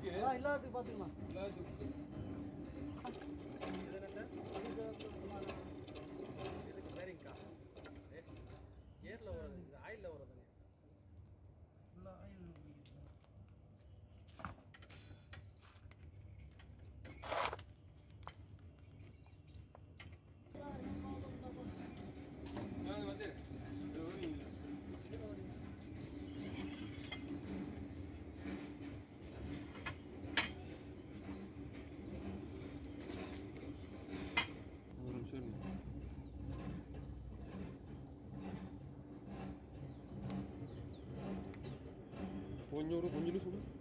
இருக்கு அதான் இல்லாததுக்கு பார்த்துக்கலாம் இல்லாததுக்கு. இதுக்கு பேரிங்கக்கா ஏரில் வர்றது இது ஆயிலில் வர்றதுங்க நான் வந்து இது வருவீங்களா? ஒரு நிமிஷம் இருங்க. கொஞ்சம் விடு, கொஞ்சம் லூசு விடு.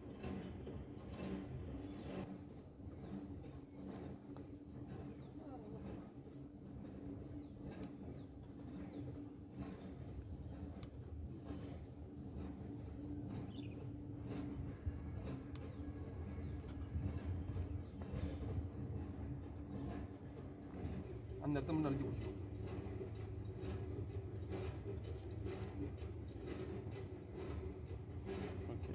அந்த இடத்த மட்டும் அழுத்தி பிடிச்சிக்கோ ஓகே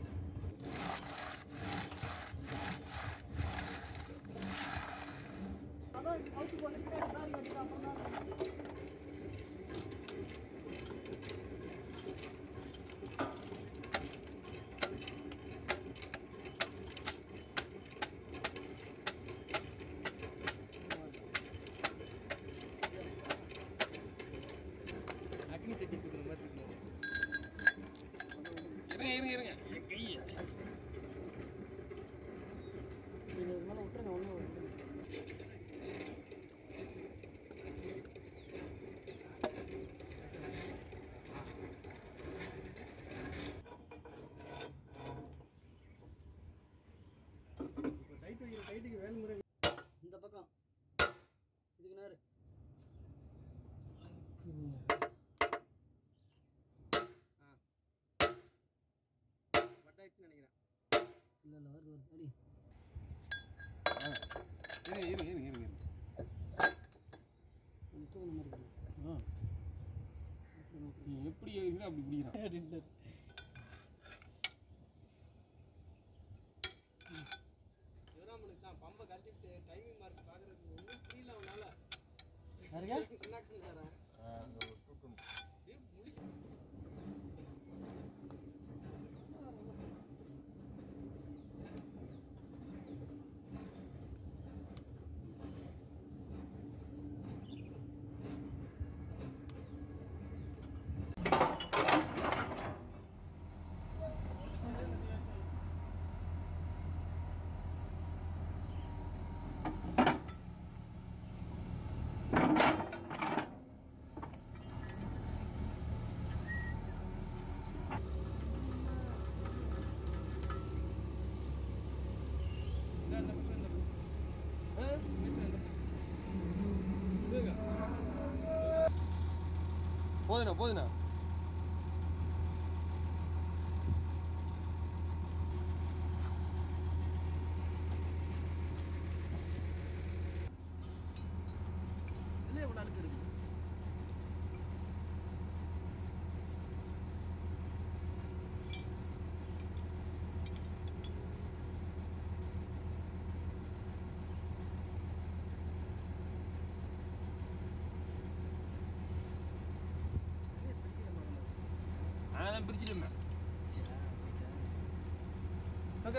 அதான் அவுத்து போட்டு பின்னாடி தாரி கட்டிட்டு அப்புறம் தான் அக்னி சட்டி தூக்குற மாதிரி தூக்கணும் இருங்க இருங்க இருங்க என் கை இது மேலே விட்டுருங்க ஒன்றும் இப்போ டைட் வைக்கிற டைட்டுக்கு வேணுங்கிற இந்த பக்கம் இதுக்கு நேரு ஆ வட்டாயிடுச்சுன்னு நினைக்கிறேன் இல்லை இல்லை வருது வருது அடி இருங்க இருங்க இருங்க இருங்க இருங்க கொஞ்சம் தூக்கின மாதிரி இருக்கு ஆ நீ எப்படி ஏறினா அப்படி பிடிக்கிறான் சிவராமனுக்கு தான் பம்பை கழட்டிட்டு டைமிங் மார்க் பார்க்கறதுக்கு ஒன்றும் புரியல அவனால யாருங்க என்ன கண்டாரா முழி போதுண்ணா போதுண்ணா இல்லை எவ்வளோ அழுக்கு இருக்கு நான் பிரிச்சுட்டேன் ஓகே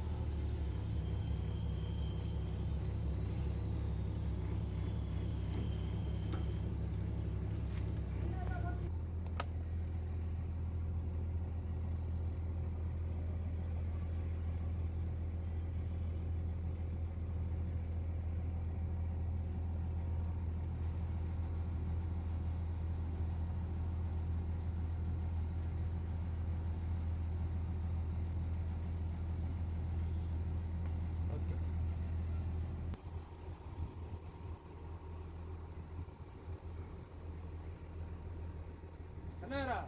கண்ணாரா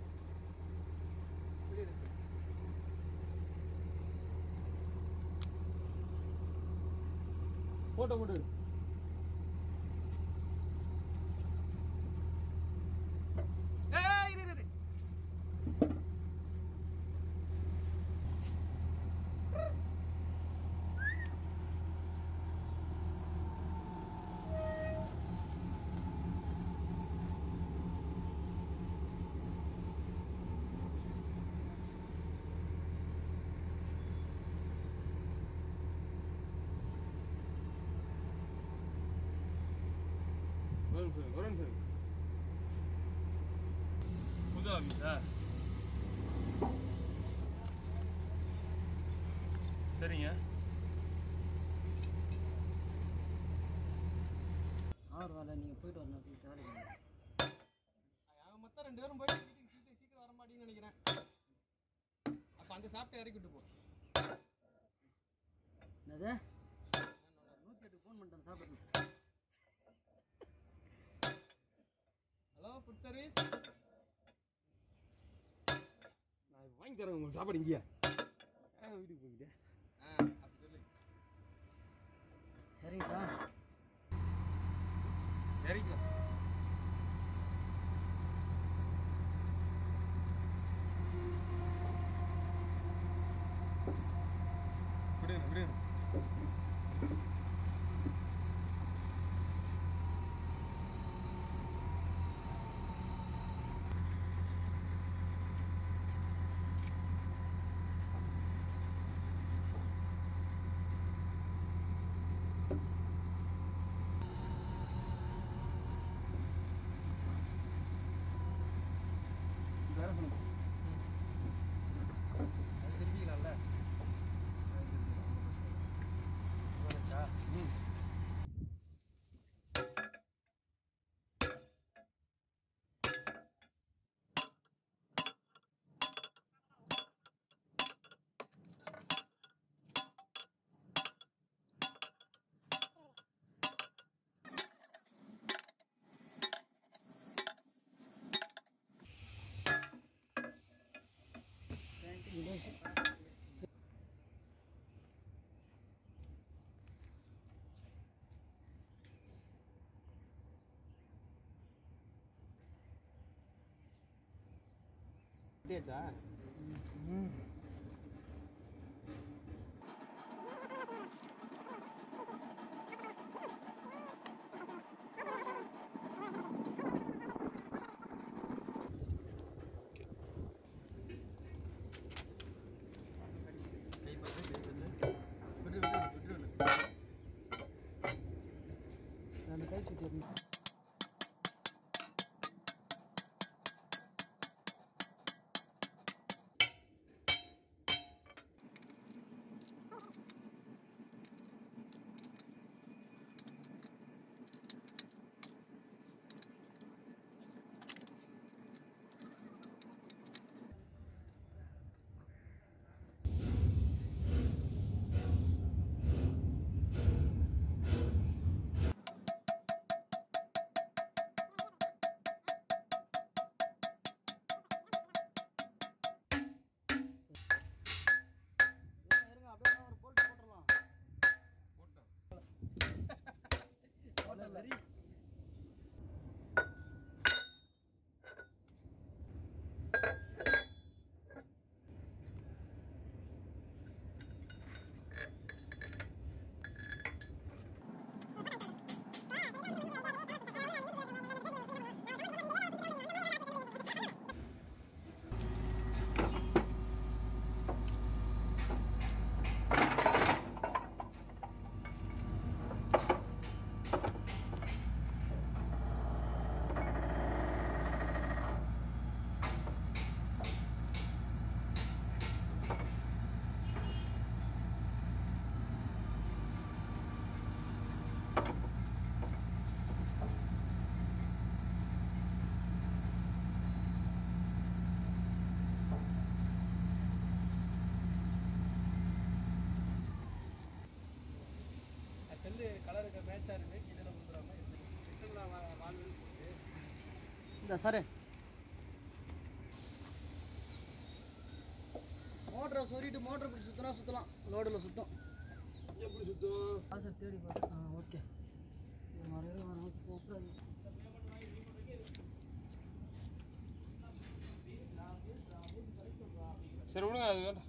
போட்டோ போட்டு ஏய் இரு, இரு, இரு. நிமிஷம் ஒரு நிமிஷம் புது ஆஃபீஸா சரிங்க ஆறு வேலை நீங்கள் போயிட்டு வரணும் please, வேலைக்கு வாங்க. அவன் மொத்தம் ரெண்டு பேரும் போயிட்டு வீட்டுக்கு சீக்கிரம் சீக்கிரம் வர மாட்டேன்னு நினைக்கிறேன் அப்போ அங்கே சாப்பிட்டு இறக்கிட்டு போ என்னது நூற்றி எட்டு ஃபோன் பண்ணிட்டேன் சாப்பிடுங்க ஹலோ ஃபுட் சர்வீஸ் நான் வாங்கி தரேன் உங்களுக்கு சாப்பாடு இங்கேயா ஏன் வீட்டுக்கு போய்கிட்டே ஆ அப்படி சொல்லு சரிங்க சார் இறக்கலாம் விடுங்க விடுங்க வேலை சொல்லுங்க அது திரும்பிக்கலாம்ல ம் அப்படியாச்சா கை பார்த்து கை பார்த்து விட்டு விட்டு விட்டு விட்டு அந்த கை சுற்றி எடுங்க. இருங்க, இருங்க, அப்படியே நான் ஒரு bolt போட்டுறலாம். போட்டல. செல்லு கலருக்கு மேட்சாக இருக்குது கீழே கொடுத்துறாம ரிட்டர்னில் வாழ்வு போட்டு இந்த சாரு மோட்டரை சொருகிட்டு மோட்டர் பிடிச்சி சுற்றினா சுற்றலாம் லோடில் சுத்தம் எப்படி சுத்தம் காசை தேடி பார்த்து ஆ ஓகே மறுபடியும் நமக்கு கூப்பிடாது சரி விடுங்க அது வேண்டாம்